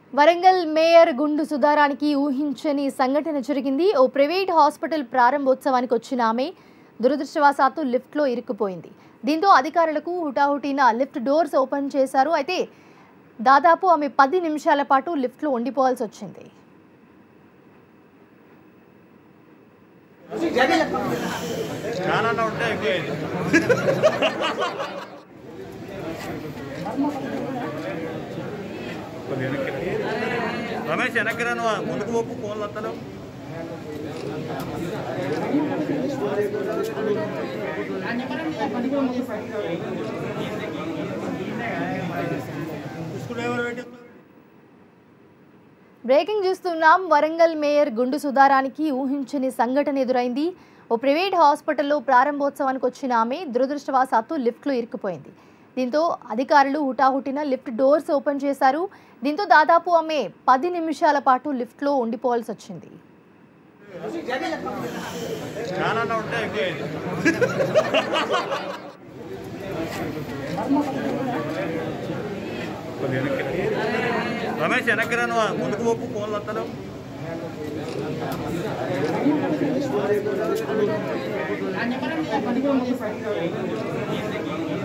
Warangal mayor గుండు సుధారానికి ఊహించని సంఘటన జరిగింది ఓ ప్రైవేట్ హాస్పిటల్ ప్రారంభోత్సవానికి వచ్చిన ఆమె దురదృష్టవశాత్తు లిఫ్ట్లో ఇరుక్కుపోయింది దీంతో అధికారులకు హుటాహుటిన లిఫ్ట్ డోర్స్ ఓపెన్ చేశారు అయితే దాదాపు ఆమె పది నిమిషాల పాటు లిఫ్ట్లో ఉండిపోవాల్సి వచ్చింది చాలా ఉంటే ఎక్కువ అయింది కొద్ది వెనక్కి రా. రమేష్ వెనక్కి రా నువ్వు ముందుకు పోపు ఫోన్లు వస్తాను స్కూల్ పెట్టి బ్రేకింగ్ చూస్తున్నాం వరంగల్ మేయర్ గుండు సుధారానికి ఊహించని సంఘటన ఎదురైంది ఓ ప్రైవేట్ హాస్పిటల్లో ప్రారంభోత్సవానికి వచ్చిన ఆమె దురదృష్టవశాత్తు లిఫ్ట్లో ఇరుక్కుపోయింది దీంతో అధికారులు హుటాహుటిన లిఫ్ట్ డోర్స్ ఓపెన్ చేశారు దీంతో దాదాపు ఆమె పది నిమిషాల పాటు లిఫ్ట్లో ఉండిపోవాల్సి వచ్చింది చాలా ఉంటే ఎక్కువ అయింది కొద్ది వెనక్కి రా. రమేష్ వెనక్కి రా నువ్వు ముందుకు పోపు ఫోన్లు వస్తాను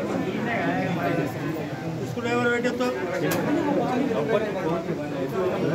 స్కూల్ పెట్టి